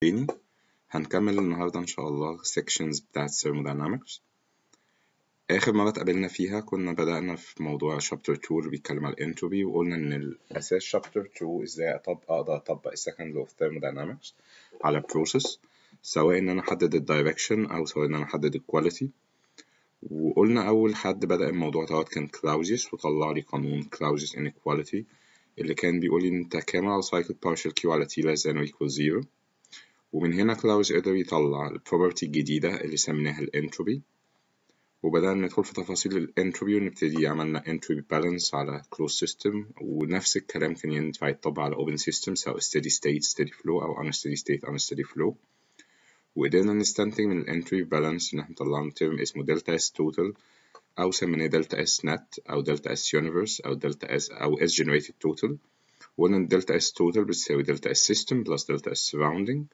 تاني هنكمل النهاردة إن شاء الله sections بتاعت thermodynamics آخر مرة اتقابلنا فيها كنا بدأنا في موضوع chapter 2 اللي بيتكلم على الانتروبي وقلنا إن الأساس chapter 2 إزاي أطبق أقدر أطبق ال second law of thermodynamics على process سواء إن أنا أحدد ال direction أو سواء إن أنا أحدد ال quality وقلنا أول حد بدأ الموضوع دوت كان كلاوزيوس وطلع لي قانون كلاوزيوس inequality اللي كان بيقول لي أنت كامل على cycle partial q على t less than or equal zero ومن هنا كلاوز قدر يطلع البروبرتي الجديدة اللي سميناها الانتروبي وبدأنا ندخل في تفاصيل الانتروبي ونبتدي عملنا entropy balance على closed system ونفس الكلام كان ينفع يتطبق على open system سواء steady state steady flow أو unsteady state unsteady flow وقدرنا نستنتج من الانتروبي بالانس إن احنا طلعنا ترم اسمه دلتا اس توتال أو سميناه دلتا اس نت أو دلتا اس يونيفرس أو دلتا اس أو اس جنريتد توتال وقلنا إن دلتا اس توتال بتساوي دلتا اس سيستم بلس دلتا اس سراوندينج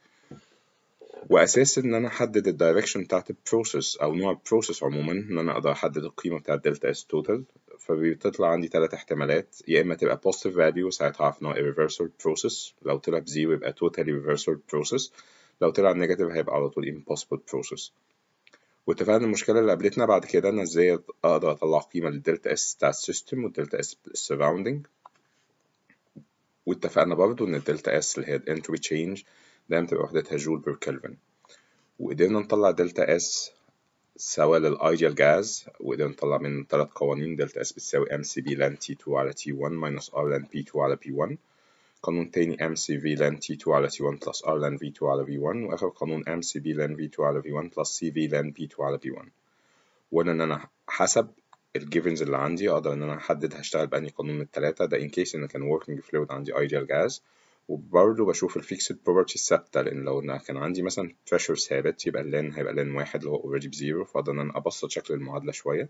وأساس إن أنا أحدد الدايركشن بتاعت البروسيس أو نوع البروسيس عموما إن أنا أقدر أحدد القيمة بتاعت دلتا اس توتال فبتطلع عندي تلات احتمالات يا إما تبقى positive value ساعتها أعرف إن هو irreversible process لو طلع بزيرو يبقى totally reversible process لو طلع نيجاتيف هيبقى على طول impossible process واتفقنا المشكلة اللي قابلتنا بعد كده أنا إزاي أقدر أطلع قيمة للدلتا اس بتاع السيستم والدلتا اس surrounding واتفقنا برضه إن الدلتا اس اللي هي الانتروبي تشينج دايما تبقى وحدتها جول بير كلفن وقدرنا نطلع دلتا اس سواء للايديال جاز وقدرنا نطلع من ثلاث قوانين دلتا اس بتساوي ام سي بي لان تي 2 على تي 1 ماينس ار لان بي 2 على بي 1 قانون تاني ام سي في لان تي 2 على تي 1 بلس ار لان في 2 على في 1 واخر قانون ام سي بي لان في 2 على في 1 بلس سي في لان بي 2 على في 1 وقلنا ان انا حسب الجيفنز اللي عندي اقدر ان انا احدد هشتغل بأنهي قانون من التلاتة ده ان كيس ان كان working fluid عندي ideal gas وبرضه بشوف الفيكسد بروبرتي الثابتة لأن لو أنا كان عندي مثلا pressure ثابت يبقى اللين هيبقى لين واحد اللي هو already بزيرو فأقدر إن أنا أبسط شكل المعادلة شوية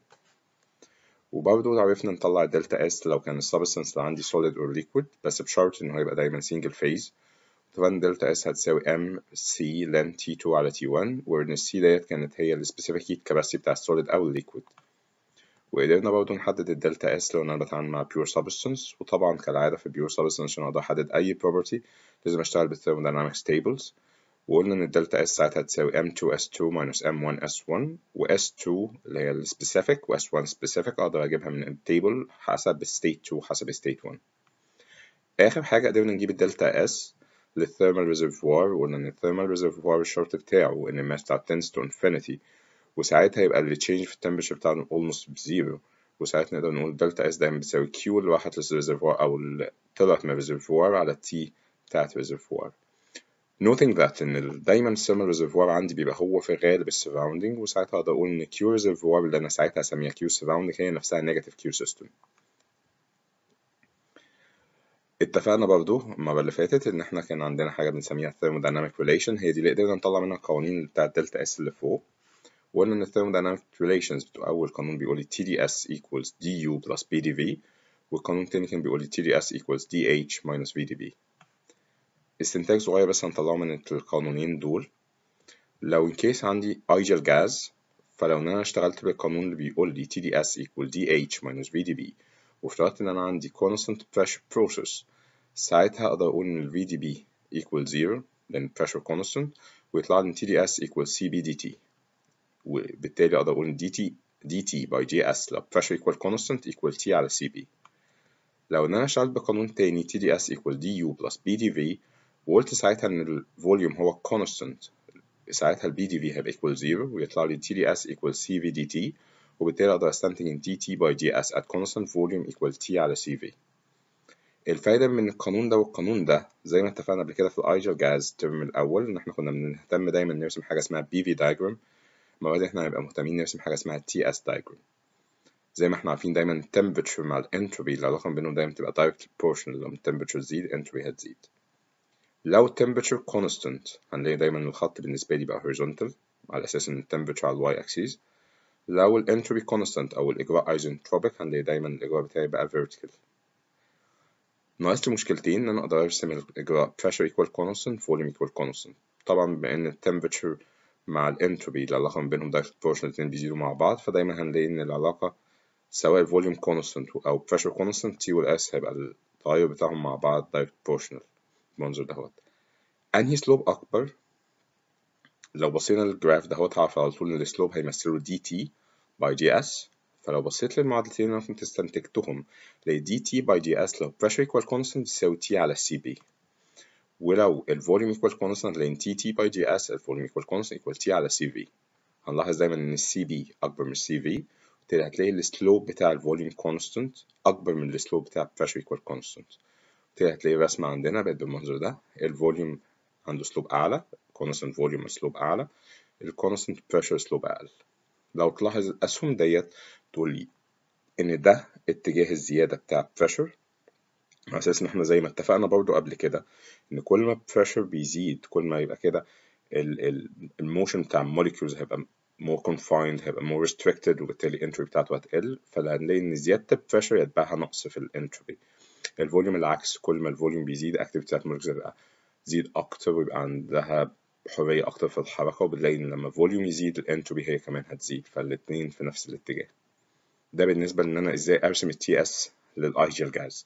وبرضه عرفنا نطلع الدلتا اس لو كان السبستانس اللي عندي solid or liquid بس بشرط إن هو يبقى دايما single phase طبعا دلتا اس هتساوي ام سي لين تي 2 على تي 1 وإن السي ديت كانت هي السبيسيفيك heat capacity بتاع السوليد أو الليكويد وقدرنا برضه نحدد الدلتا اس لو انا بتعامل مع pure substance وطبعا كالعادة في pure substance عشان اقدر احدد اي property لازم اشتغل بالthermodynamics tables وقلنا ان الدلتا اس ساعتها تساوي m2s2 minus m1s1 و s2 اللي هي السبيسيفيك و s1 specific اقدر اجيبها من التيبل حسب state 2 حسب state 1 اخر حاجة قدرنا نجيب الدلتا اس للثيرمال ريزرفوار وقلنا ان الثيرمال ريزرفوار الشرط بتاعه ان الماس بتاعه tends to infinity وساعتها يبقى ال change في التمبريتشر بتاعنا almost بزيرو وساعتها نقدر نقول دلتا اس دايما بتساوي كيو اللي راحت للريزرفوار أو اللي طلعت من الريزرفوار على تي بتاعت الريزرفوار noting that إن دايما السيرمال ريزرفوار عندي بيبقى هو في غالب السراوندينج وساعتها أقدر أقول إن كيو ريزرفوار اللي أنا ساعتها هسميها كيو سراوندينج هي نفسها نيجاتيف كيو سيستم اتفقنا برضو المرة اللي فاتت إن إحنا كان عندنا حاجة بنسميها thermodynamic relation هي دي اللي قدرنا نطلع منها القوانين بتاعت دلتا اس اللي فوق وقلنا إن thermodynamic relations بتوع أول قانون بيقول لي TdS equals du plus PdV والقانون التاني كان بيقول لي TdS equals dH minus VdV استنتاج صغير بس هنطلعه من القانونين دول لو in case عندي ideal gas فلو إن أنا اشتغلت بالقانون اللي بيقول لي TdS equal dH minus VdV وافترضت إن أنا عندي constant pressure process ساعتها أقدر أقول إن ال VdV equal zero لأن pressure constant ويطلع لي TdS equal CB dt وبالتالي أقدر أقول dt dt by ds لو pressure equal constant equal t على cb لو إن أنا اشتغلت بقانون تاني tds equal du plus bdv وقلت ساعتها إن الفوليوم هو constant ساعتها ال bdv هيبقى equal 0 ويطلع لي tds equal cv dt وبالتالي أقدر أستنتج إن dt by ds at constant volume equal t على cv الفايدة من القانون ده والقانون ده زي ما اتفقنا قبل كده في الايجل جاز الترم الأول إن إحنا كنا بنهتم دايما نرسم حاجة اسمها BV diagram المرة دي احنا هنبقى مهتمين نرسم حاجة اسمها TS diagram زي ما احنا عارفين دايما temperature مع ال entropy العلاقة بينهم دايما تبقى direct proportional لما temperature تزيد entropy هتزيد لو temperature constant هنلاقي دايما الخط بالنسبة لي بقى horizontal على أساس إن temperature على ال y axis لو ال entropy constant أو الإجراء isentropic هنلاقي دايما الإجراء بتاعي بقى vertical ناقص لي مشكلتين إن أنا أقدر أرسم الإجراء pressure equal constant volume equal constant طبعا بما إن temperature مع الانتروبي العلاقة ما بينهم direct proportional الاتنين بيزيدوا مع بعض فدايما هنلاقي إن العلاقة سواء الفوليوم constant أو pressure constant T وال S هيبقى التغير بتاعهم مع بعض direct proportional بالمنظر دهوت أنهي سلوب أكبر لو بصينا للجراف ده هتعرف على طول ان السلوب هيمثله دي تي باي دي اس فلو بصيت للمعادلتين اللي انا كنت استنتجتهم ل دي تي باي دي اس لو pressure equal constant تساوي تي على سي بي ولو الفوليوم equal constant لان تي تي باي دي اس الفوليوم equal constant equal تي على سي في هنلاحظ دايما ان السي بي اكبر من السي في وبالتالي هتلاقي السلوب بتاع الفوليوم كونستنت اكبر من السلوب بتاع pressure equal constant وبالتالي هتلاقي الرسمة عندنا بقت بالمنظر ده الفوليوم عنده سلوب اعلى constant volume سلوب اعلى الكونستنت pressure سلوب اقل لو تلاحظ الاسهم ديت تقول لي ان ده اتجاه الزيادة بتاع pressure على اساس ان احنا زي ما اتفقنا برضو قبل كده ان كل ما pressure بيزيد كل ما يبقى كده الموشن بتاع الموليكيولز هيبقى more confined هيبقى more restricted وبالتالي الانتروبي بتاعته هتقل فهنلاقي ان زيادة البريشر يتبعها نقص في الانتروبي الفوليوم العكس كل ما الفوليوم بيزيد اكتيفيتي بتاعت الموليكيولز هتبقى تزيد اكتر ويبقى عندها حرية اكتر في الحركة وبنلاقي ان لما الفوليوم يزيد الانتروبي هي كمان هتزيد فالاتنين في نفس الاتجاه ده بالنسبة لان انا ازاي ارسم التي اس للايجل جاز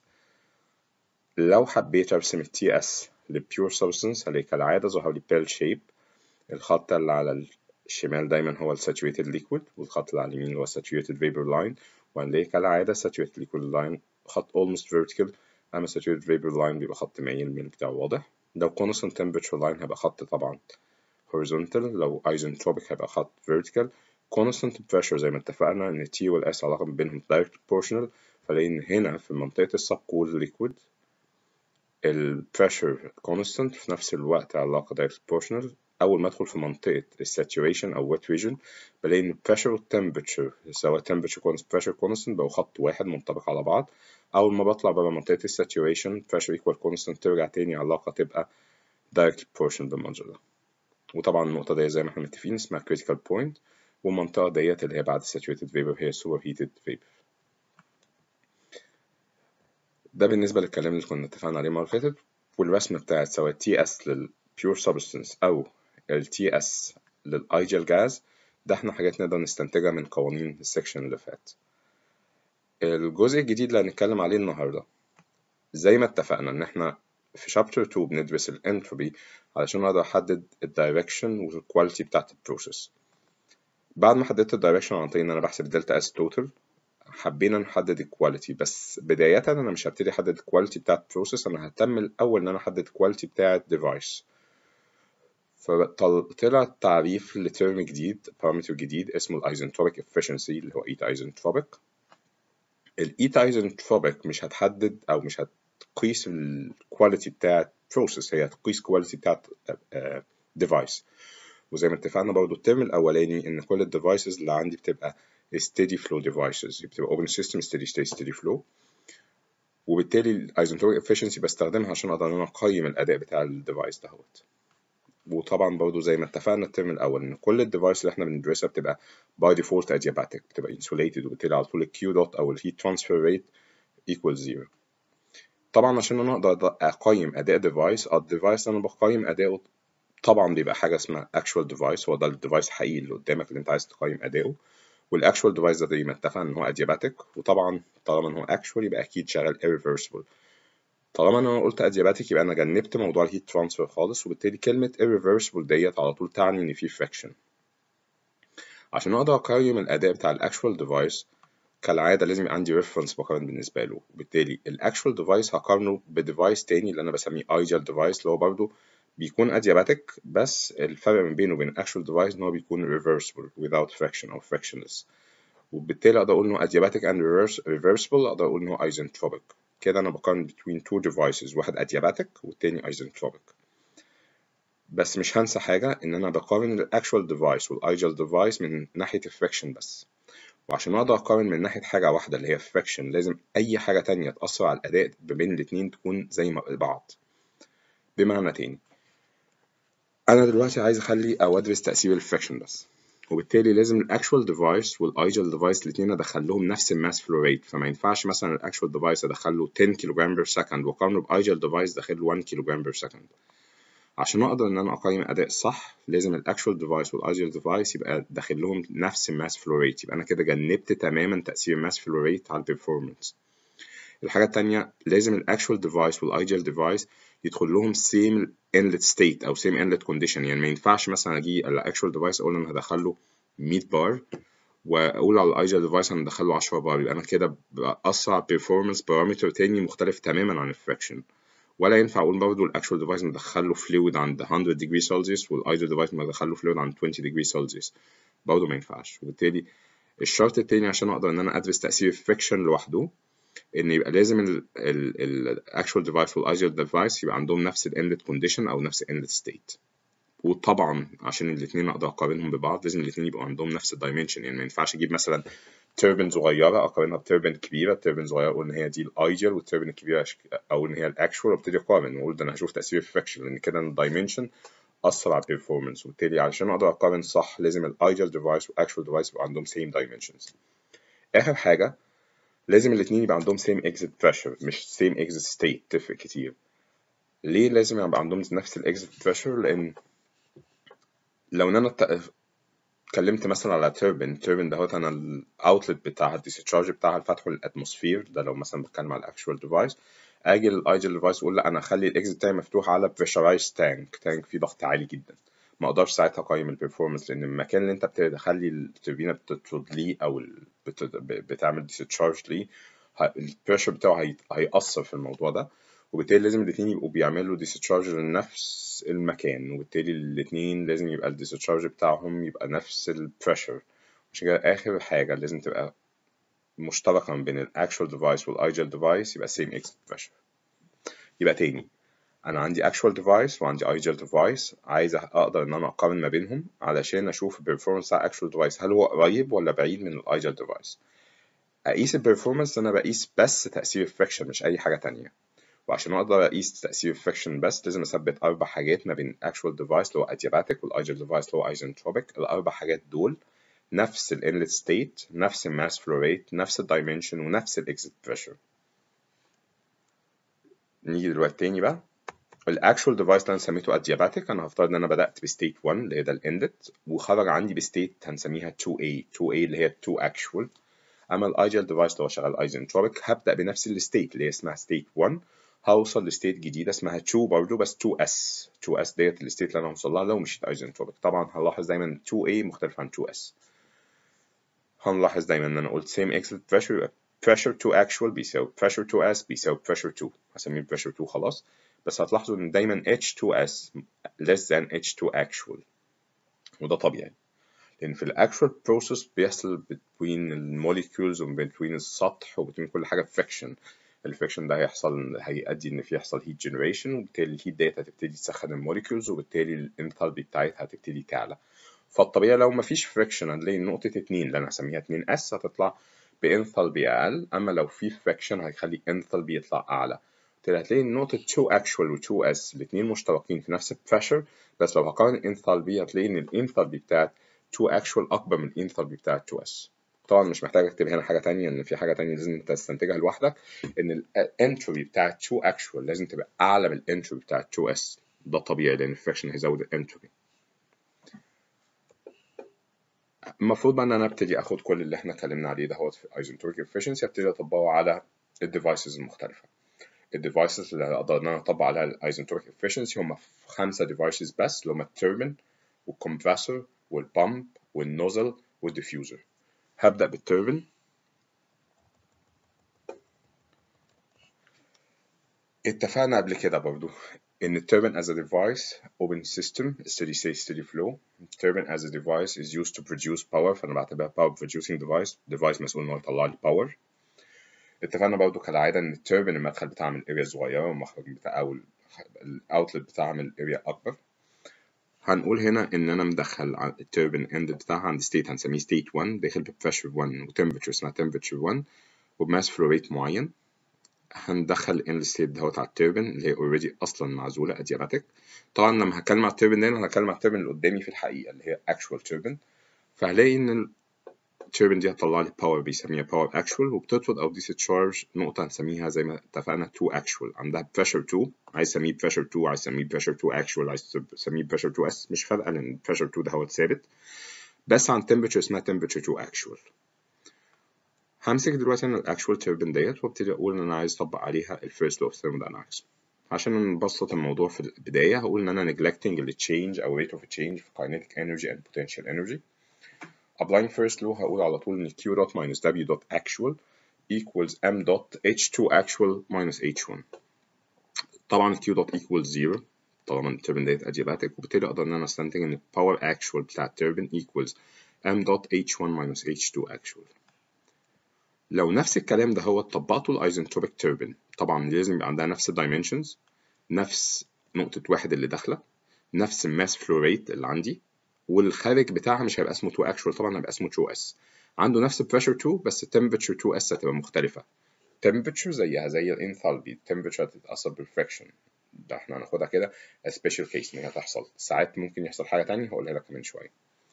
لو حبيت ارسم التي اس للبيور سبستنس هلاقي كالعادة ظهر لي بيل شيب الخط اللي على الشمال دايما هو الساتوريتد ليكويد والخط اللي على اليمين اللي هو الساتوريتد فيبر لاين وهنلاقي كالعادة saturated liquid لاين خط almost vertical أما saturated vapor لاين بيبقى خط مايل الميل بتاعه واضح لو constant temperature لاين هيبقى خط طبعا horizontal لو isentropic هيبقى خط vertical constant pressure زي ما اتفقنا إن T وال S علاقة بينهم direct proportional فلاقي إن هنا في منطقة السب كول liquid ال pressure constant في نفس الوقت علاقة direct proportional أول ما أدخل في منطقة ال saturation أو wet region بلاقي إن pressure و temperature سواء temperature constant pressure constant بقوا خط واحد منطبق على بعض أول ما بطلع بره منطقة ال saturation pressure equal constant ترجع تاني علاقة تبقى direct proportional بالمنظر ده وطبعا النقطة دي زي ما احنا متفقين اسمها critical point والمنطقة ديت اللي هي بعد saturated vapor هي superheated vapor ده بالنسبة للكلام اللي كنا اتفقنا عليه المرة اللي فاتت والرسمة بتاعت سواء تي اس لل pure substance أو ال TS للأيجل جاز ده احنا حاجات نقدر نستنتجها من قوانين السكشن اللي فات الجزء الجديد اللي هنتكلم عليه النهاردة زي ما اتفقنا ان احنا في شابتر 2 بندرس الانتروبي علشان اقدر احدد الدايركشن والكواليتي بتاعت البروسيس بعد ما حددت الدايركشن عن طريق ان انا بحسب دلتا اس توتال حبينا نحدد الكواليتي بس بداية انا مش هبتدي احدد الكواليتي بتاعت بروسيس انا ههتم الاول ان انا احدد الكواليتي بتاعت ديفايس فطلع تعريف لترم جديد بارامتر جديد اسمه الايزنتروبيك efficiency اللي هو ايت ايزنتروبيك الايت ايزنتروبيك مش هتحدد او مش هتقيس الكواليتي بتاعت بروسيس هي هتقيس كواليتي بتاعت ديفايس وزي ما اتفقنا برضو الترم الاولاني ان كل الديفايسز اللي عندي بتبقى steady flow devices بتبقى open system steady state steady flow وبالتالي الايزنتروبيك efficiency بستخدمها عشان اقدر ان انا اقيم الاداء بتاع الديفايس دهوت وطبعا برضو زي ما اتفقنا الترم الاول ان كل الديفايس اللي احنا بندرسها بتبقى باي ديفولت adiabatic بتبقى insulated وبالتالي على طول الكيو دوت او الهيت ترانسفير ريت equals zero طبعا عشان انا اقدر اقيم اداء ديفايس الديفايس اللي انا بقيم اداؤه طبعا بيبقى حاجه اسمها actual device هو ده الديفايس الحقيقي اللي قدامك اللي انت عايز تقيم اداؤه والاكشوال ديفايس ده زي ما اتفقنا ان هو adiabatic وطبعا طالما ان هو actual يبقى اكيد شغال irreversible طالما انا قلت adiabatic يبقى انا جنبت موضوع الهيت ترانسفير خالص وبالتالي كلمة irreversible ديت على طول تعني ان في friction عشان اقدر اقيم الاداء بتاع الاكشوال ديفايس كالعادة لازم يبقى عندي ريفرنس بقارن بالنسبة له وبالتالي الاكشوال ديفايس هقارنه بديفايس تاني اللي انا بسميه ايجل ديفايس اللي هو برضه بيكون adiabatic بس الفرق ما بينه وبين الاكشوال ديفايس ان هو بيكون reversible without friction او frictionless وبالتالي اقدر اقول انه adiabatic and reversible اقدر اقول انه isentropic كده انا بقارن between two devices واحد adiabatic والتاني isentropic بس مش هنسى حاجة ان انا بقارن الاكشوال ديفايس والايجل ديفايس من ناحية الفريكشن بس وعشان اقدر اقارن من ناحية حاجة واحدة اللي هي الفريكشن لازم اي حاجة تانية تأثر على الاداء ما بين الاتنين تكون زي ما بعض بمعنى تاني انا دلوقتي عايز اخلي او ادرس تأثير الفريكشن بس وبالتالي لازم الاكشوال ديفايس والايجل ديفايس الاثنين ادخل لهم نفس الماس فلو ريت فما ينفعش مثلا الاكشوال ديفايس ادخل له 10 كيلو جرام بير سكند واقارنه بايجل ديفايس داخل له 1 كيلو جرام بير سكند عشان اقدر ان انا اقيم اداء صح لازم الاكشوال ديفايس والايجل ديفايس يبقى داخل لهم نفس الماس فلو ريت يبقى انا كده جنبت تماما تاثير الماس فلو ريت على البرفورمانس الحاجة التانية لازم الاكشوال ديفايس والايجل ديفايس يدخل لهم same inlet state او same inlet condition يعني ما ينفعش مثلا اجي على actual device اقول انا هدخل له 100 بار واقول على الايجل ديفايس انا هدخل له 10 بار يبقى انا كده بأسرع performance parameter تاني مختلف تماما عن الفريكشن ولا ينفع اقول برضه الاكشوال ديفايس مدخل له فلويد عند 100 degree سلسيوس والايدل ديفايس مدخل له فلويد عند 20 degree سلسيوس برضه ما ينفعش وبالتالي الشرط التاني عشان اقدر ان انا ادرس تاثير الفريكشن لوحده ان يبقى لازم الاكشوال ديفايس والايدل ديفايس يبقى عندهم نفس الاندد كونديشن او نفس الاندد ستيت وطبعا عشان الاثنين اقدر اقارنهم ببعض لازم الاثنين يبقوا عندهم نفس الدايمنشن يعني ما ينفعش اجيب مثلا تربن صغيره اقارنها بتربن كبيره التربن صغيره اقول ان هي دي الايديال والتربن الكبيره اقول ان هي الاكشوال وابتدي اقارن واقول ده انا هشوف تاثير الفريكشن لان كده الدايمنشن اثر على البرفورمانس وبالتالي علشان اقدر اقارن صح لازم الايديال ديفايس والاكشوال ديفايس يبقى عندهم سيم دايمنشنز اخر حاجه لازم الاثنين يبقى عندهم سيم اكزيت بريشر مش سيم اكزيت ستيت تفرق كتير ليه لازم يبقى عندهم نفس الاكزيت بريشر لان لو ان انا اتكلمت مثلا على توربين توربين دهوت انا الاوتلت بتاعها الديسشارج بتاعها الفتح للاتموسفير ده لو مثلا بتكلم على الاكشوال ديفايس اجي للايدل ديفايس واقول لا انا اخلي الاكزيت بتاعي مفتوح على بريشرايز تانك تانك فيه ضغط عالي جدا ما اقدرش ساعتها اقيم البرفورمانس لان المكان اللي انت بتخلي التوربينه بتطرد ليه او بتعمل ديسشارج ليه البريشر بتاعه هيأثر في الموضوع ده وبالتالي لازم الاتنين يبقوا بيعملوا ديسشارج لنفس المكان وبالتالي الاتنين لازم يبقى الديسشارج بتاعهم يبقى نفس البريشر عشان كده آخر حاجة لازم تبقى مشتركة بين الأكشوال ديفايس والأيجل ديفايس يبقى same exit pressure يبقى تاني أنا عندي actual device وعندي أيجل device عايز أقدر إن أنا أقارن ما بينهم علشان أشوف البرفورمانس بتاع actual device هل هو قريب ولا بعيد من الأيجل device أقيس البرفورمانس أنا بقيس بس تأثير الفريكشن مش أي حاجة تانية وعشان اقدر اقيس تاثير الفريكشن بس لازم اثبت اربع حاجات ما بين الاكشوال ديفايس اللي هو ادياباتيك والايجل ديفايس اللي هو ايزنتروبيك الاربع حاجات دول نفس الانلت ستيت نفس الماس فلو ريت نفس الدايمنشن ونفس الاكزيت بريشر نيجي دلوقتي تاني بقى الاكشوال ديفايس اللي انا سميته ادياباتيك انا هفترض ان انا بدات بستيت 1 اللي هي ده الاندت وخرج عندي بستيت هنسميها 2A 2A اللي هي 2 اكشوال اما الايجل ديفايس اللي هو شغال ايزنتروبيك هبدا بنفس الستيت اللي هي اسمها ستيت 1 هوصل لستيت جديده اسمها 2 برضه بس 2 اس 2 اس ديت الستيت اللي انا هوصل لها لو مشيت ايزنتروبيك طبعا هنلاحظ دايما 2 a مختلف عن 2 اس هنلاحظ دايما ان انا قلت same exit pressure يبقى pressure to actual بيساوي pressure to s بيساوي pressure to هسميه pressure to خلاص بس هتلاحظوا ان دايما h2s less than h2 actual وده طبيعي لان في الاكشوال بروسيس بيحصل between الموليكيولز وبين السطح وبين كل حاجه friction الفريكشن ده هيحصل هيؤدي ان في يحصل هيت جنريشن وبالتالي الهيت ديت هتبتدي تسخن الموليكيولز وبالتالي الانثالبي بتاعتها هتبتدي تعلى فالطبيعي لو مفيش فريكشن هنلاقي نقطة اتنين اللي انا هسميها اتنين اس هتطلع بانثالبي اقل اما لو في فريكشن هيخلي انثالبي يطلع اعلى بالتالي هتلاقي نقطة 2 actual و 2 s الاتنين مشتركين في نفس البريشر بس لو هقارن انثالبي هتلاقي ان الانثالبي بتاعت 2 actual اكبر من الانثالبي بتاعت 2 s طبعا مش محتاج اكتب هنا حاجه تانية ان في حاجه تانية لازم انت تستنتجها لوحدك ان الانتروبي بتاع 2 اكشوال لازم تبقى اعلى من الانتروبي بتاع 2 اس ده طبيعي لان الفريكشن هيزود الانتروبي المفروض بقى ان انا ابتدي اخد كل اللي احنا اتكلمنا عليه ده هو في ايزنتروبيك افشنسي ابتدي اطبقه على الديفايسز المختلفه الديفايسز اللي اقدر ان انا اطبق عليها الايزنتروبيك افشنسي هم خمسه ديفايسز بس اللي هم التوربين والكمبرسور والبامب والنوزل والديفيوزر هبدأ بالتوربين اتفقنا قبل كده برضو إن التوربين as a device open system steady state steady flow turbine as a device is used to produce power فأنا بعتبرها power producing device device مسؤول إن هو يطلع لي power اتفقنا برضو كالعادة إن التوربين المدخل بتاعها من اريا صغيرة والمخرج بتاعها أو الاوتلت بتاعها من اريا أكبر هنقول هنا ان انا مدخل التوربين اند بتاعها عند ستيت هنسميه ستيت 1 داخل ببريشر 1 وتمبرتشر اسمها تمبرتشر 1 وبماس فلو ريت معين هندخل ان ستيت دهوت على التوربين اللي هي اوريدي اصلا معزوله ادياباتيك طبعا لما هتكلم على التوربين ده انا هتكلم على التوربين اللي قدامي في الحقيقه اللي هي اكشوال توربين فهلاقي ان التوربين دي هتطلع لي باور بيسميها باور اكشوال وبتطرد او ديسشارج نقطه هنسميها زي ما اتفقنا 2 اكشوال عندها بريشر 2 عايز اسميه بريشر 2 عايز اسميه بريشر 2 اكشوال عايز اسميه بريشر 2 اس مش فارقه لان بريشر 2 ده هو ثابت بس عن تمبرتشر اسمها تمبرتشر 2 اكشوال همسك دلوقتي انا الاكشوال توربين ديت وابتدي اقول ان انا عايز اطبق عليها الفيرست لو اوف ثيرموداينامكس عشان نبسط الموضوع في البداية هقول إن أنا neglecting ال change أو rate of change في kinetic energy and potential energy applying first law هقول على طول إن Q dot minus W dot actual equals M dot H2 actual minus H1 طبعا Q dot equals 0 طالما التربين ديت adiabatic وبالتالي أقدر إن أنا أستنتج إن power actual بتاع التربين equals M dot H1 minus H2 actual لو نفس الكلام ده هو طبقته الايزنتروبيك توربين طبعا لازم يبقى عندها نفس الدايمنشنز نفس نقطة واحد اللي داخلة نفس الماس فلو ريت اللي عندي والخارج بتاعها مش هيبقى اسمه 2 اكشوال طبعا هيبقى اسمه 2 اس عنده نفس البريشر 2 بس التمبرتشر 2 اس هتبقى مختلفة temperature زيها زي الانثالبي temperature هتتأثر بالفريكشن ده احنا هناخدها كده سبيشال كيس ان هي تحصل ساعات ممكن يحصل حاجة تانية هقولها لك كمان شوية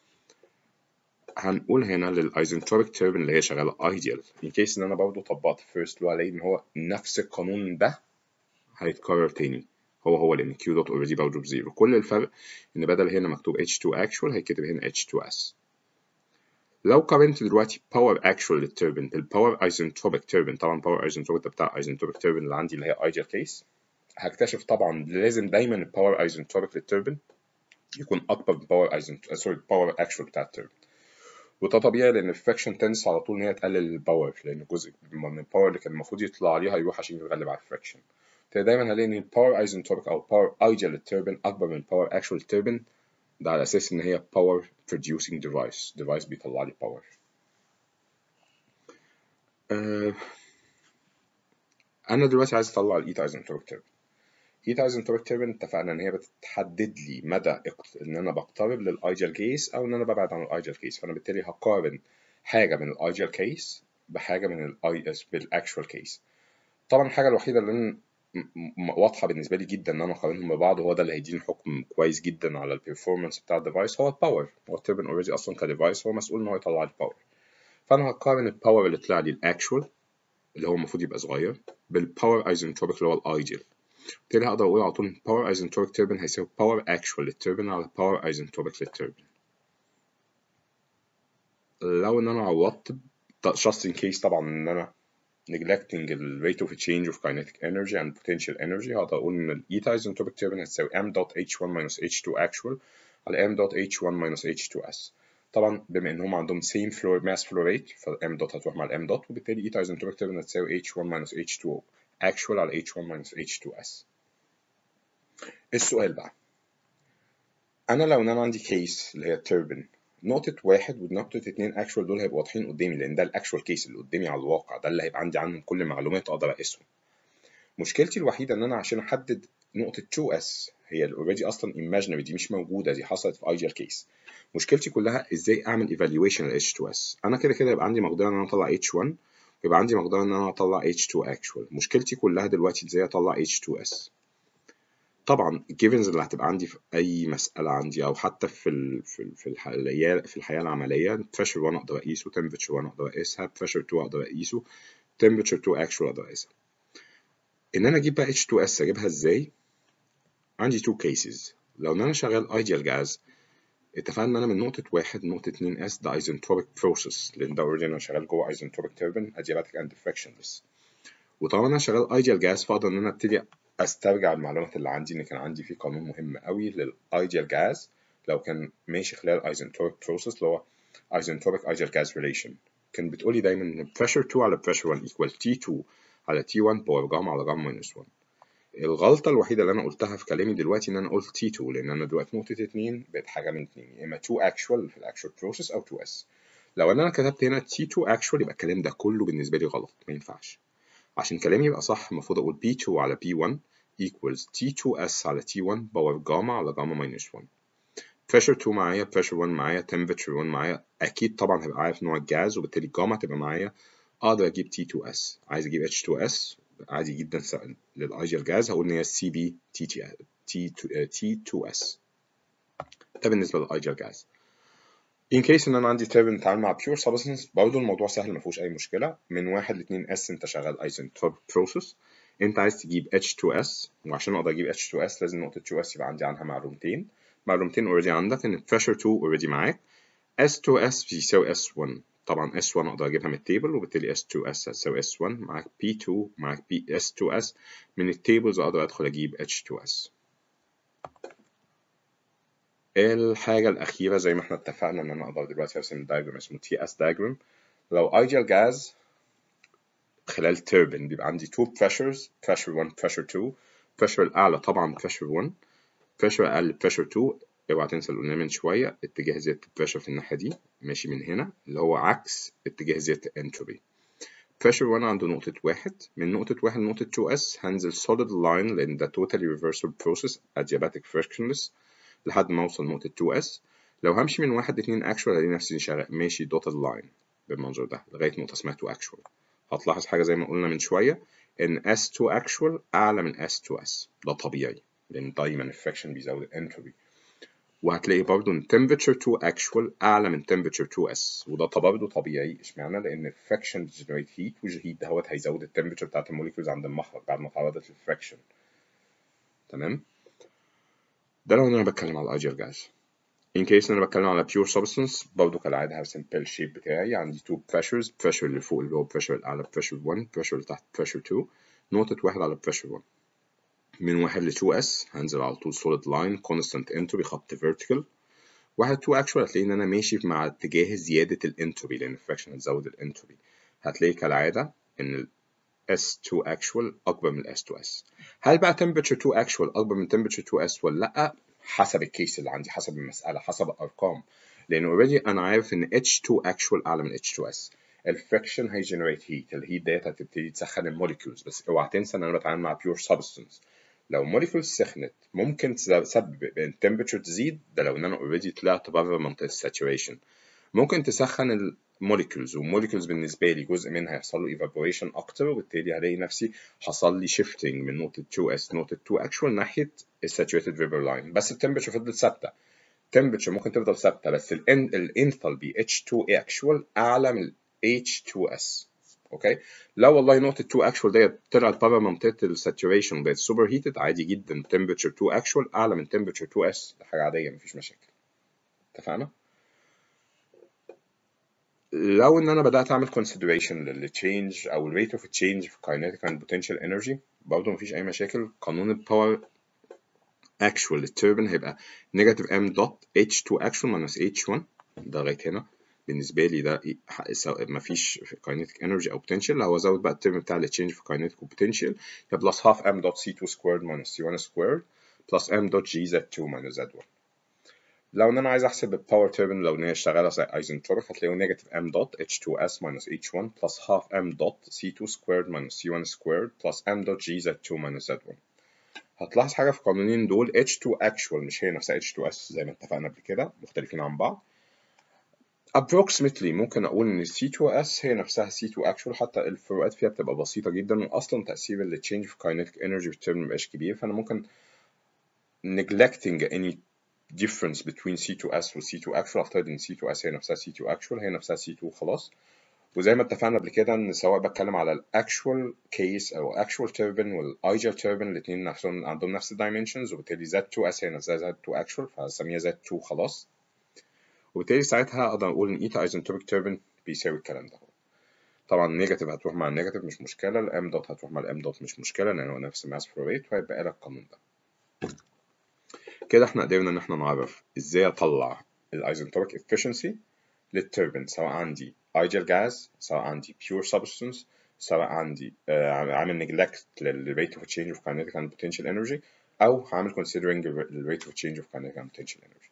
هنقول هنا للايزنتروبيك تيربين اللي هي شغاله ايديال ان كيس ان انا برضه طبقت فيرست لو الاقي ان هو نفس القانون ده هيتكرر تاني هو هو لان Q دوت اوريدي برضه بزيرو كل الفرق ان بدل هنا مكتوب H2 actual هيتكتب هنا H2S لو قارنت دلوقتي power actual للتربين بالpower isentropic turbine طبعا power isentropic ده بتاع isentropic turbine اللي عندي اللي هي ideal case هكتشف طبعا لازم دايما الباور isentropic للتربين يكون اكبر من باور ايزنتروبيك سوري باور اكشوال بتاع التربين وده طبيعي لان الفريكشن تنس على طول ان هي تقلل الباور لان جزء من الباور اللي كان المفروض يطلع عليها يروح عشان يتغلب على الفريكشن دايما هلاقي ان الباور ايزنتروبيك او باور ايديال للتربين اكبر من باور اكشوال للتربين ده على اساس ان هي باور producing device device بيطلع لي باور أه انا دلوقتي عايز اطلع الايت ايزنتروبيك تربين هيت ايزنتروبيك تيربين اتفقنا ان هي بتحدد لي مدى ان انا بقترب للايديال كيس او ان انا ببعد عن الايديال كيس فانا بالتالي هقارن حاجه من الايديال كيس بحاجه من الاي اس بالاكشوال كيس طبعا الحاجه الوحيده اللي أنا واضحه بالنسبه لي جدا ان انا اقارنهم ببعض هو ده اللي هيديني حكم كويس جدا على البرفورمانس بتاع الديفايس هو الباور هو التيربين اوريدي اصلا كديفايس هو مسؤول ان هو يطلع لي باور فانا هقارن الباور اللي طلع لي الاكشوال اللي هو المفروض يبقى صغير بالباور ايزنتروبيك اللي هو الايديال بالتالي هقدر اقول على طول power isentropic turbine هيساوي power actual للتربين على power isentropic للتربين لو ان انا عوضت just in case طبعا ان انا neglecting ال rate of change of kinetic energy and potential energy هقدر اقول ان ال eta isentropic turbine هتساوي m dot h1 minus h2 actual على m dot h1 minus h2s طبعا بما ان هم عندهم same flow mass flow rate ف m dot هتروح مع ال m dot وبالتالي eta isentropic turbine هتساوي h1 minus h2 actual على h1 minus h2s السؤال بقى انا لو ان انا عندي كيس اللي هي التربين نقطة واحد ونقطة اتنين اكشوال دول هيبقوا واضحين قدامي لان ده الاكشوال كيس اللي قدامي على الواقع ده اللي هيبقى عندي عنهم كل المعلومات اقدر اقيسهم مشكلتي الوحيدة ان انا عشان احدد نقطة 2s هي اوريدي اصلا imaginary دي مش موجودة دي حصلت في ideal كيس مشكلتي كلها ازاي اعمل evaluation ل H2s انا كده كده يبقى عندي مقدرة ان انا اطلع H1 يبقى عندي مقدرة ان انا اطلع H2 actual مشكلتي كلها دلوقتي ازاي اطلع H2s طبعا الجيفنز اللي هتبقى عندي في اي مساله عندي او حتى في ال في ال في الحياه في الحياه العمليه pressure 1 اقدر اقيسه temperature 1 اقدر اقيسها pressure 2 اقدر اقيسه temperature 2 actual اقدر اقيسها ان انا اجيب بقى H2S اجيبها ازاي عندي two cases لو ان انا شغال ideal gas اتفقنا ان انا من نقطة واحد لنقطة 2 s ده isentropic process لان ده اوريدي انا شغال جوه isentropic turbine adiabatic and frictionless وطالما انا شغال ideal gas فاقدر ان انا ابتدي استرجع المعلومات اللي عندي ان كان عندي في قانون مهم قوي للايديال جاز لو كان ماشي خلال ايزنتروبيك بروسيس اللي هو ايزنتروبيك ايديال جاز ريليشن كان بتقولي دايما ان pressure 2 على pressure 1 equal T2 على T1 باور جاما على جاما minus 1 الغلطة الوحيدة اللي أنا قلتها في كلامي دلوقتي إن أنا قلت T2 لأن أنا دلوقتي نقطة 2 بقت حاجة من 2 يا إما 2 actual في الأكشوال بروسيس أو 2S لو أنا كتبت هنا T2 actual يبقى الكلام ده كله بالنسبة لي غلط ما ينفعش عشان كلامي يبقى صح المفروض أقول P2 على P1 equals T2S على T1 باور جاما على جاما minus 1 pressure 2 معايا pressure 1 معايا temperature 1 معايا أكيد طبعا هبقى عارف نوع الجاز وبالتالي جاما تبقى معايا أقدر أجيب T2S عايز أجيب H2S عادي جدا للأيجر جاز هقول إن هي CB T2S ده بالنسبة للأيجر جاز in case ان انا عندي تيربين بتعامل مع pure substance برضه الموضوع سهل ما فيهوش اي مشكله من واحد ل 2 اس انت شغال isentropic process انت عايز تجيب H2S وعشان اقدر اجيب H2S لازم نقطة 2S يبقى عندي عنها معلومتين معلومتين اوريدي عندك ان pressure 2 اوريدي معاك S2S بيساوي S1 طبعا S1 اقدر اجيبها من التيبل وبالتالي S2S هتساوي S1 معاك P2 معاك P S2S من التيبلز اقدر ادخل اجيب H2S الحاجة الأخيرة زي ما احنا اتفقنا إن أنا أقدر دلوقتي أرسم دايجرام اسمه TS diagram لو ideal gas خلال توربين بيبقى عندي two pressures pressure 1 pressure 2 pressure الأعلى طبعا pressure 1 pressure أقل pressure 2 اوعى تنسى اللي قلناه من شوية اتجاه زيادة البريشر في الناحية دي ماشي من هنا اللي هو عكس اتجاه زيادة الانتروبي pressure 1 عنده نقطة واحد من نقطة واحد لنقطة 2s هنزل solid line لأن ده totally reversible process adiabatic frictionless لحد ما أوصل نقطة 2s لو همشي من واحد لاتنين actual هلاقي نفسي شغال ماشي dotted line بالمنظر ده لغاية نقطة اسمها 2 actual هتلاحظ حاجة زي ما قلنا من شوية إن S2 actual أعلى من S2s ده طبيعي لأن دايما الفريكشن بيزود الانتروبي وهتلاقي برضه ان temperature 2 actual اعلى من temperature 2s وده برضه طبيعي اشمعنى لان الفريكشن بيجنريت هيت والهيت دهوت هيزود التمبرتشر بتاعت الموليكولز عند المخرج بعد ما اتعرضت للفريكشن تمام ده لو انا بتكلم على الايديال جاز in case انا بتكلم على pure substance برضه كالعاده هرسم بيل شيب بتاعي عندي two pressures pressure اللي فوق اللي هو pressure الاعلى pressure 1 pressure اللي تحت pressure 2 نقطة واحد على pressure 1 من واحد ل 2s هنزل على طول solid line constant entropy خط vertical واحد 2 actual هتلاقي ان انا ماشي مع اتجاه زيادة الانتروبي لان الفراكشن هتزود الانتروبي هتلاقي كالعادة ان ال S2 actual اكبر من ال S2s هل بقى temperature 2 actual اكبر من temperature 2s ولا لا حسب الكيس اللي عندي حسب المسألة حسب الارقام لان already انا عارف ان H2 actual اعلى من H2s الفريكشن هيجنريت هيت الهيت ديت هتبتدي تسخن الموليكيولز بس اوعى تنسى ان انا بتعامل مع pure substance لو موليكول سخنت ممكن تسبب ان التمبرتشر تزيد ده لو ان انا اوريدي طلعت بره منطقه الساتوريشن ممكن تسخن الموليكولز والموليكولز بالنسبه لي جزء منها هيحصل له ايفابوريشن اكتر وبالتالي هلاقي نفسي حصل لي شيفتنج من نقطه 2s نقطه 2 اكشوال ناحيه الساتوريتد فيبر لاين بس التمبرتشر فضلت ثابته التمبرتشر ممكن تفضل ثابته بس الانثالبي H2 اكشوال اعلى من H2s اوكي لا والله نقطة 2 actual ديت طلعت بره منطقة الساتوريشن وبقت سوبر هيتد عادي جدا temperature 2 actual أعلى من temperature 2s ده حاجة عادية مفيش مشاكل اتفقنا؟ لو ان انا بدأت اعمل consideration للتشينج او ال rate of change في kinetic and potential energy برضه مفيش اي مشاكل قانون الباور actual للتوربين هيبقى negative m dot h2 actual minus h1 ده لغاية هنا بالنسبة لي ده مفيش kinetic energy أو potential لو أزود بقى الترم بتاع ال change في kinetic و potential يبقى plus half m dot c2 squared minus c1 squared plus m dot g z2 minus z1 لو إن أنا عايز أحسب الباور تيربين لو إن هي شغالة زي ايزنتروبيك هتلاقيه negative m dot h2s minus h1 plus half m dot c2 squared minus c1 squared plus m dot g z2 minus z1 هتلاحظ حاجة في القانونين دول H2 actual مش هي نفسها H2S زي ما اتفقنا قبل كده مختلفين عن بعض approximately ممكن أقول إن C2S هي نفسها C2 actual حتى الفروقات فيها بتبقى بسيطة جدا وأصلا تأثير ال change في kinetic energy في الترم مبقاش كبير فأنا ممكن neglecting any difference between C2S و C2 actual أفترض إن C2S هي نفسها C2 actual هي نفسها C2 خلاص وزي ما اتفقنا قبل كده ان سواء بتكلم على الاكشوال كيس او اكشوال توربين والايجر توربين الاثنين نفسهم عندهم نفس الدايمنشنز وبالتالي Z2S هي نفسها Z2 actual فهسميها Z2 خلاص وبالتالي ساعتها اقدر اقول ان ايتا ايزنتروبيك توربين بيساوي الكلام ده طبعا النيجاتيف هتروح مع النيجاتيف مش مشكله الام دوت هتروح مع الام دوت مش مشكله لان هو نفس الماس فلو ريت وهيبقى لك القانون ده كده احنا قدرنا ان احنا نعرف ازاي اطلع الايزنتروبيك efficiency للتوربين سواء عندي ideal gas سواء عندي pure substance سواء عندي آه عامل neglect لل rate of change of kinetic and potential energy أو عامل considering the rate of change of kinetic and potential energy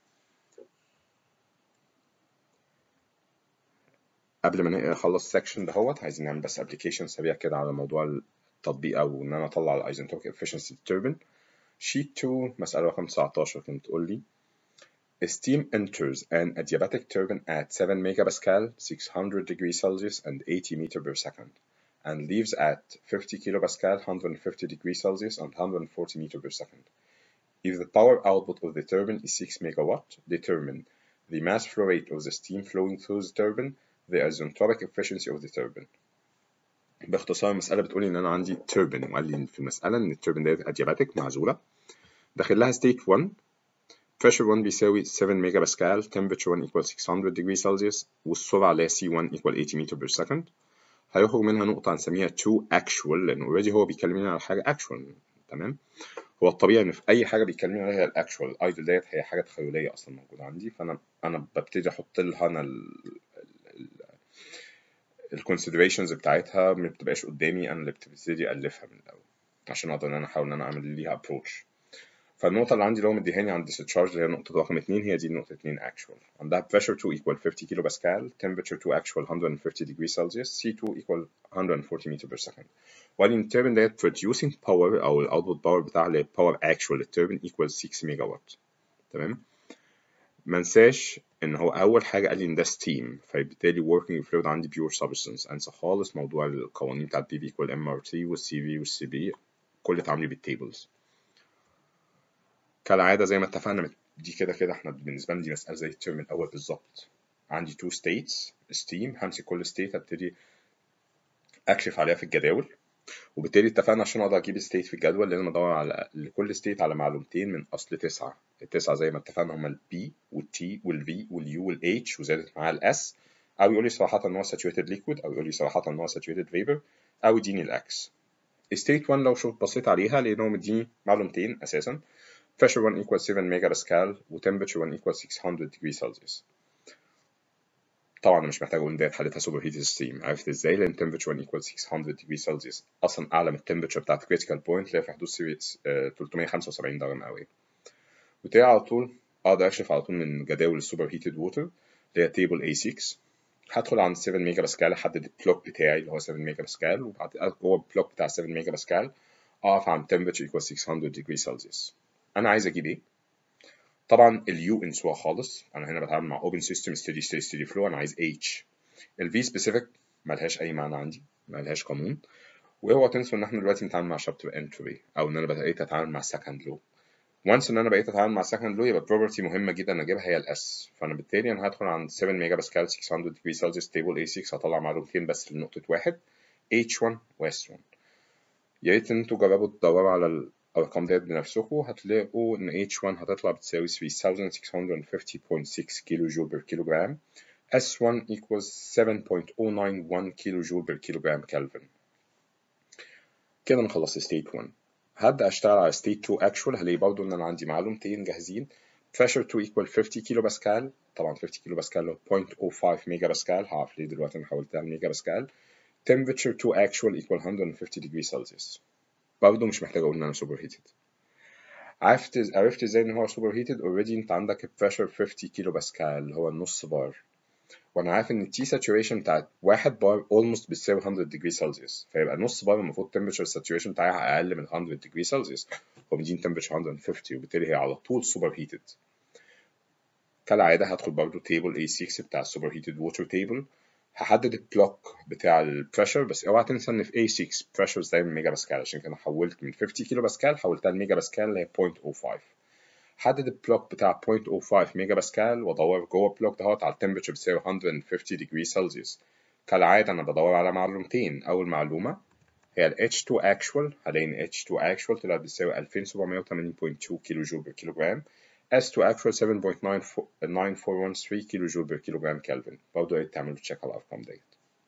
قبل ما نخلص section دهوت عايزين نعمل بس application سريع كده على موضوع التطبيق أو إن أنا أطلع الايزنتروبيك efficiency للتوربين sheet 2 مسألة رقم 19 كانت بتقول لي A steam enters an adiabatic turbine at 7 megapascal, 600 degrees Celsius, and 80 meter per second, and leaves at 50 kilopascal, 150 degrees Celsius, and 140 meter per second. If the power output of the turbine is 6 megawatt, determine the mass flow rate of the steam flowing through the turbine, the isentropic efficiency of the turbine. باختصار المسألة بتقولي إن أنا عندي turbine وقال لي في المسألة إن التوربين ديت adiabatic معزولة داخل لها state 1 pressure 1 بيساوي 7 ميجا باسكال temperature 1 equal 600 degree Celsius والسرعة اللي هي C1 equal 80 meter per second هيخرج منها نقطة هنسميها 2 actual لأن already هو بيكلمني على حاجة actual تمام هو الطبيعي إن في أي حاجة بيكلمني عليها الأكشوال الأيدل ديت هي حاجة تخيلية أصلا موجودة عندي فأنا أنا ببتدي أحط لها أنا الكونسيدريشنز بتاعتها ما بتبقاش قدامي أنا اللي ببتدي ألفها من الأول عشان أقدر إن أنا أحاول إن أنا أعمل ليها أبروتش فالنقطة اللي عندي اللي هو مديهاني عند discharge اللي هي نقطة رقم 2 هي دي نقطة 2 actual عندها pressure 2 equal 50 كيلو باسكال temperature 2 actual 150 degree Celsius C2 equal 140 meter per second وبعدين التربين ديت producing power أو الاوتبوت باور بتاعها اللي هي power actual للتربين equal 6 ميجا وات تمام منساش إن هو أول حاجة قال لي إن ده steam فبالتالي working fluid عندي pure substance أنسى خالص موضوع القوانين بتاعت B equal MRT والسي في والسي بي كل تعاملي بالتيبلز كالعادة زي ما اتفقنا دي كده كده احنا بالنسبة لنا دي مسألة زي الترم الأول بالظبط عندي two states steam همسك كل state ابتدي أكشف عليها في الجداول وبالتالي اتفقنا عشان أقدر أجيب state في الجدول لازم أدور على لكل state على معلومتين من أصل تسعة التسعة زي ما اتفقنا هما ال B وال T وال V وال U وال H وزادت معاها ال S أو يقول لي صراحة إن هو saturated liquid أو يقول لي صراحة إن هو saturated vapor أو يديني ال X state 1 لو شوف بصيت عليها لأنه مديني معلومتين أساسا pressure 1 equals 7 ميجا باسكال و temperature 1 equals 600 degree Celsius طبعا مش محتاج اقول ديت حالتها سوبر هيتد ستيم عرفت ازاي لان temperature 1 equals 600 degree Celsius اصلا اعلى من التمبرتشر بتاعت critical point اللي هي في حدود 375 درجه مئويه وبالتالي على طول اقدر اكشف على طول من جداول السوبر هيتد ووتر اللي هي تيبل A6 هدخل عند 7 ميجا باسكال احدد البلوك بتاعي اللي هو 7 ميجا باسكال وبعد جوه البلوك بتاع 7 ميجا باسكال اقف عند temperature equals 600 degree Celsius انا عايز اجيب ايه طبعا اليو انسوها خالص انا هنا بتعامل مع اوبن سيستم ستيدي ستيدي ستيدي فلو انا عايز اتش الفي سبيسيفيك ملهاش اي معنى عندي ملهاش قانون واوعوا تنسوا ان احنا دلوقتي بنتعامل مع شابتر انتروبي او ان انا بقيت اتعامل مع سكند لو وانس ان انا بقيت اتعامل مع سكند لو يبقى بروبرتي مهمه جدا اجيبها هي الاس فانا بالتالي انا هدخل عند 7 ميجا باسكال 600 ديجري سلسيوس تيبل A6 هطلع معلومتين بس لنقطه واحد H1 و S1 يا ريت ان انتوا جربوا تدوروا على الأرقام ديت بنفسكم هتلاقوا إن H1 هتطلع بتساوي 3650.6 كيلو جول بر كيلو جرام S1 equals 7.091 كيلو جول بر كيلو جرام كلفن كده أنا خلصت ستيت 1 هبدأ أشتغل على ستيت 2 actual هلاقي برضه إن أنا عندي معلومتين جاهزين pressure 2 equal 50 كيلو باسكال طبعا 50 كيلو باسكال اللي هو 0.05 ميجا باسكال هعرف ليه دلوقتي أنا حولتها لميجا باسكال temperature 2 actual equal 150 degree Celsius برضه مش محتاج اقول ان انا سوبر هيتد عرفت عرفت ازاي ان هو سوبر هيتد اوريدي انت عندك البريشر 50 كيلو باسكال اللي هو النص بار وانا عارف ان التي ساتوريشن بتاعت 1 بار اولموست بتساوي 100 ديجري سلسيوس فيبقى نص بار المفروض تمبرتشر ساتوريشن بتاعها اقل من 100 ديجري سلسيوس هو مدين تمبرتشر 150 وبالتالي هي على طول سوبر هيتد كالعاده هدخل برضه تيبل A6 بتاع السوبر هيتد ووتر تيبل هحدد البلوك بتاع البريشر بس اوعى تنسى ان في A6 بريشرز دايما ميجا باسكال عشان كده حولت من 50 كيلو باسكال حولتها لميجا باسكال اللي هي 0.05 حدد البلوك بتاع 0.05 ميجا باسكال وادور جوه البلوك دهوت على التمبرتشر بتساوي 150 ديجري سلسيوس كالعادة أنا بدور على معلومتين أول معلومة هي ال H2 actual هلاقي إن H2 actual طلعت بتساوي 2780.2 كيلو جول بر كيلو جرام S2 actual 7.9413 كيلو جول بر كيلو جرام كلفن برضه يا ريت تعملوا تشيك على الأرقام ديت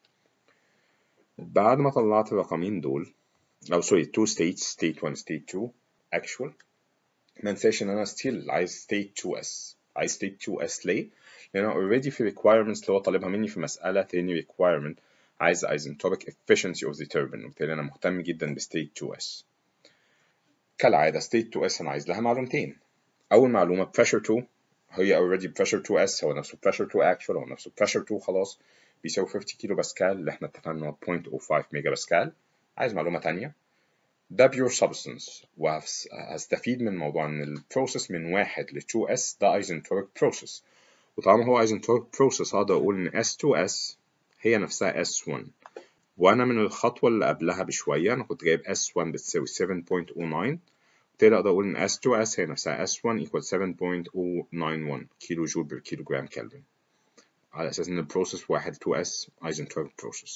بعد ما طلعت الرقمين دول أو سوري two states state 1 state 2 actual ما انساش إن أنا still عايز state 2s عايز state 2s ليه؟ لأن أنا already في requirements اللي هو طالبها مني في مسألة تاني requirement عايز isentropic efficiency of the turbine وبالتالي أنا مهتم جدا ب state 2s كالعادة state 2s أنا عايز لها معلومتين أول معلومة pressure 2 هي already pressure 2s هو نفسه pressure 2 actual هو نفسه pressure 2 خلاص بيساوي 50 كيلو باسكال اللي احنا اتفقنا ان هو 0.05 ميجا باسكال عايز معلومة تانية ده pure substance وهستفيد من موضوع ان البروسيس من واحد ل 2s ده isentropic process وطالما هو isentropic process هقدر اقول ان S2s هي نفسها S1 وانا من الخطوة اللي قبلها بشوية انا كنت جايب S1 بتساوي 7.09 بالتالي اقدر اقول ان S2s هي نفسها S1 equal 7.091 كيلو جول بر كيلو جرام كلفن على اساس ان البروسيس واحد 2s isentropic process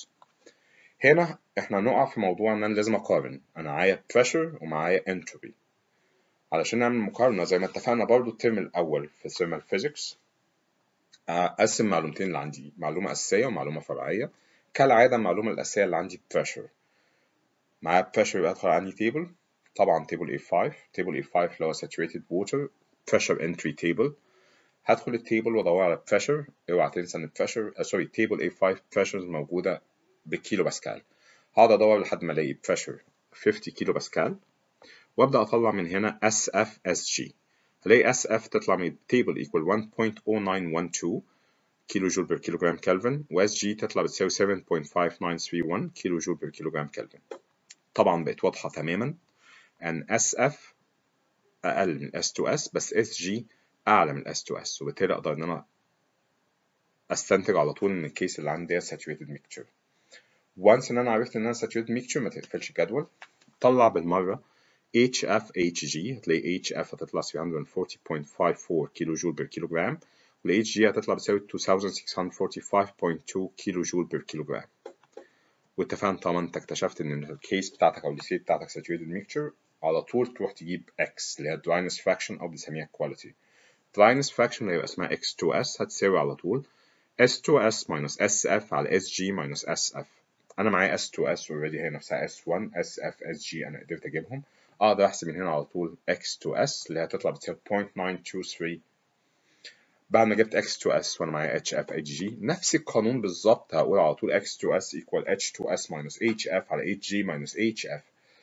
هنا احنا نقع في موضوع ان انا لازم اقارن انا معايا pressure ومعايا entropy علشان نعمل مقارنة زي ما اتفقنا برضو الترم الأول في thermal physics أقسم معلومتين اللي عندي معلومة أساسية ومعلومة فرعية كالعادة المعلومة الأساسية اللي عندي pressure معايا pressure يبقى أدخل عندي table طبعا table A5 table A5 اللي هو saturated water pressure entry table هدخل التيبل وادور على pressure اوعى تنسى ان pressure سوري table A5 pressures موجودة بالكيلو باسكال هقعد ادور لحد ما الاقي pressure 50 كيلو باسكال وابدا اطلع من هنا SF SG هلاقي SF تطلع من التيبل equal 1.0912 كيلو جول بير كيلو جرام كلفن و SG تطلع بتساوي 7.5931 كيلو جول بير كيلو جرام كلفن طبعا بقت واضحة تماما ان SF اقل من S2S بس SG اعلى من S2S وبالتالي اقدر ان انا استنتج على طول ان الكيس اللي عندي saturated mixture وانس ان انا عرفت ان انا saturated mixture ما تقفلش جدول طلع بالمره HF HG هتلاقي HF هتطلع 340.54 كيلو جول بير كيلو جرام وال HG هتطلع بتساوي 2645.2 كيلو جول بير كيلو جرام واتفقنا طالما انت اكتشفت ان الكيس بتاعتك او الستيت بتاعتك saturated mixture على طول تروح تجيب X اللي هي dryness fraction او بنسميها quality dryness fraction اللي هيبقى اسمها X2S هتساوي على طول S2S minus SF على SG minus SF أنا معايا S2S already هي نفسها S1 SF SG أنا قدرت أجيبهم أقدر أحسب من هنا على طول X2S اللي هتطلع بتساوي 0.923 بعد ما جبت X2S وأنا معايا HF HG نفس القانون بالظبط هقول على طول X2S equal H2S minus HF على HG minus HF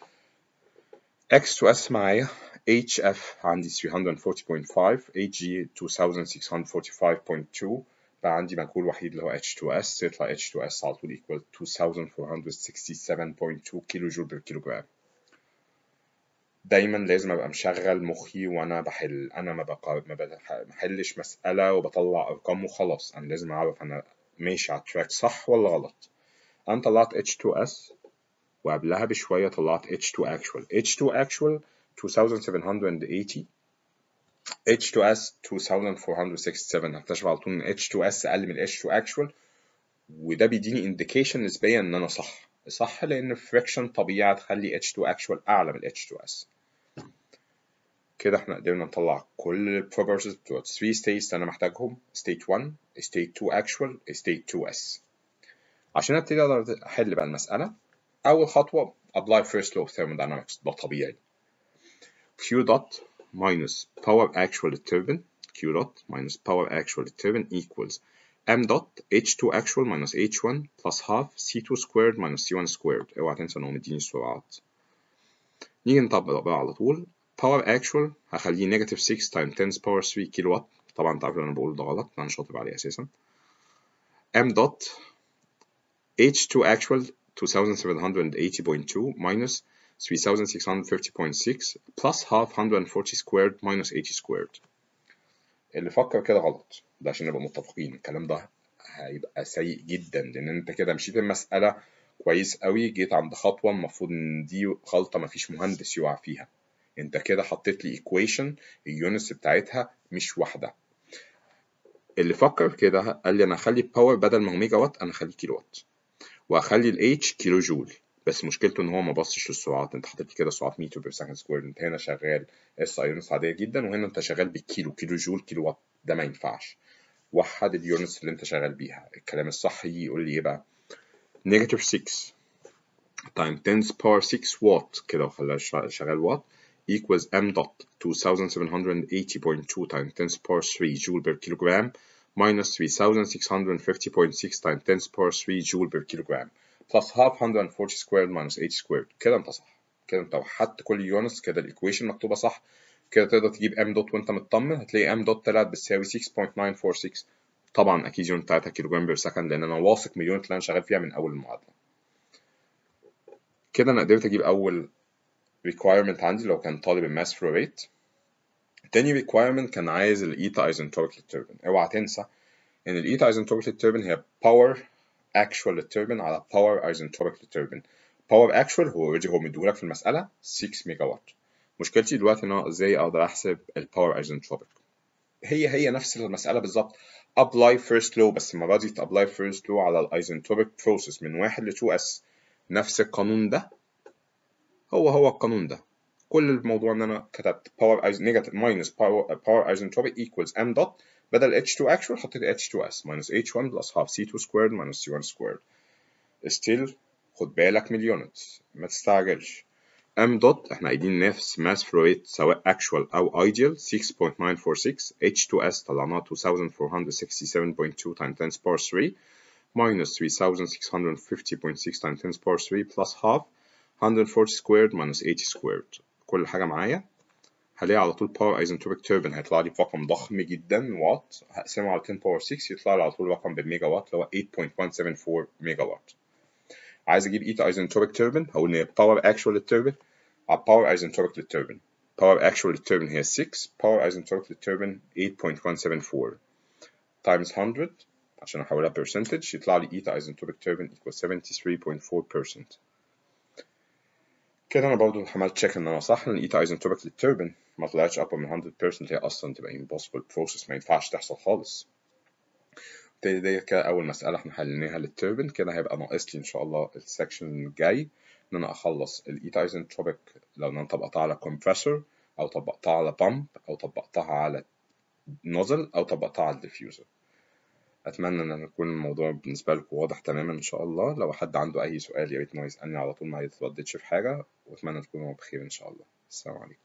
X2S معايا HF عندي 340.5 HG 2645.2 بقى عندي مجهول وحيد اللي هو H2S يطلع H2S على طول equal 2467.2 كيلو جول بير كيلو جرام دايما لازم ابقى مشغل مخي وانا بحل انا ما بقى ما بحلش مساله وبطلع ارقام وخلاص انا لازم اعرف انا ماشي على التراك صح ولا غلط انا طلعت H2S وقبلها بشويه طلعت H2 actual H2 actual 2780 H2S 2467 هكتشف على طول ان H2S اقل من H2 actual وده بيديني indication نسبيا ان انا صح صح لان friction طبيعي تخلي H2 actual اعلى من H2S كده احنا قدرنا نطلع كل ال properties بتوع 3 states اللي انا محتاجهم state 1 state 2 actual state 2S عشان ابتدي اقدر احل بقى المسألة اول خطوة apply first law of thermodynamics ده طبيعي Q dot minus power actual turbine Q dot minus power actual turbine equals M dot H2 actual minus H1 plus half C2 squared minus C1 squared اوعى تنسى ان هو مديني السرعات نيجي نطبق بقى على طول power actual هخليه negative 6 times 10 power 3 كيلو وات طبعا انت عارف ان انا بقول ده غلط انا شاطر عليه اساسا M dot H2 actual 2780.2 minus 3650.6 plus half 140 squared minus 80 squared اللي فكر كده غلط ده عشان نبقى متفقين الكلام ده هيبقى سيء جدا لان انت كده مشيت المسألة كويس قوي جيت عند خطوة المفروض ان دي غلطة مفيش مهندس يقع فيها انت كده حطيت لي equation اليونتس بتاعتها مش واحدة اللي فكر كده قال لي انا هخلي الباور بدل ما هو ميجا وات انا هخليه كيلو وات واخلي الاتش كيلو جول بس مشكلته ان هو ما بصش للسرعات انت حاطط لي كده سرعات متر بير سكند سكوير انت هنا شغال اس اي يونتس عاديه جدا وهنا انت شغال بالكيلو كيلو جول كيلو وات ده ما ينفعش وحد اليونتس اللي انت شغال بيها الكلام الصح يجي يقول لي ايه بقى نيجاتيف 6 تايم 10 باور 6 وات كده وخلاها شغال وات equals m dot 2780.2 times 10 power 3 joule per kilogram minus 3650.6 times 10 power 3 joule per kilogram plus half 140 squared minus 80 squared كده انت صح كده انت وحدت كل يونتس كده الايكويشن مكتوبه صح كده تقدر تجيب ام دوت وانت مطمن هتلاقي ام دوت طلعت بتساوي 6.946 طبعا اكيد يونت بتاعتها كيلو جرام بير سكند لان انا واثق من اليونت اللي انا شغال فيها من اول المعادله كده انا قدرت اجيب اول requirement عندي لو كان طالب الماس فلو ريت تاني requirement كان عايز الايتا ايزنتروبيك للتوربين اوعى تنسى ان الايتا ايزنتروبيك للتوربين هي باور اكشوال للتوربين على باور ايزنتروبيك للتوربين باور اكشوال هو اوريدي هو مديهولك في المساله 6 ميجا وات مشكلتي دلوقتي ان انا ازاي اقدر احسب الباور ايزنتروبيك هي هي نفس المساله بالظبط apply first law بس المره دي apply first law على الايزنتروبيك بروسيس من 1 ل 2 اس نفس القانون ده هو هو القانون ده كل الموضوع ان انا كتبت باور نيجاتيف ماينس باور ايزنتروبيك ايكوالز ام دوت بدل H2 actual حطيت H2S minus H1 plus half C2 squared minus C1 squared still خد بالك من اليونتس ما تستعجلش M dot احنا قايلين نفس mass flow rate سواء actual أو ideal 6.946 H2S طلعناها 2467.2 times 10 power 3 minus 3650.6 times 10 power 3 plus half 140 squared minus 80 squared كل حاجة معايا هلاقي على طول باور ايزنتروبيك توربين هيطلع لي برقم ضخم جدا واط هقسمه على 10 باور 6 يطلع لي على طول رقم بالميجا وات اللي هو 8.174 ميجا وات عايز اجيب ايتا ايزنتروبيك توربين هقول ان هي باور اكشوال للتوربين على باور ايزنتروبيك للتوربين باور اكشوال للتوربين هي 6 باور ايزنتروبيك للتوربين 8.174 times 100 عشان احولها percentage يطلع لي ايتا ايزنتروبيك توربين equals 73.4% كده انا برضو عملت تشيك ان انا صح لان ايتا ايزنتروبيك للتوربين ما طلعتش upper من 100% هي اصلا تبقى impossible process ما ينفعش تحصل خالص بالتالي دي كده اول مساله احنا حليناها للتوربين كده هيبقى ناقص لي ان شاء الله السكشن الجاي ان انا اخلص الايتا ايزنتروبيك لو انا طبقتها على كومبريسور او طبقتها على بامب او طبقتها على نوزل او طبقتها على الديفيوزر اتمنى ان يكون الموضوع بالنسبه لكم واضح تماما ان شاء الله لو حد عنده اي سؤال يا ريت انه يسالني على طول ما يترددش في حاجه واتمنى تكونوا بخير ان شاء الله السلام عليكم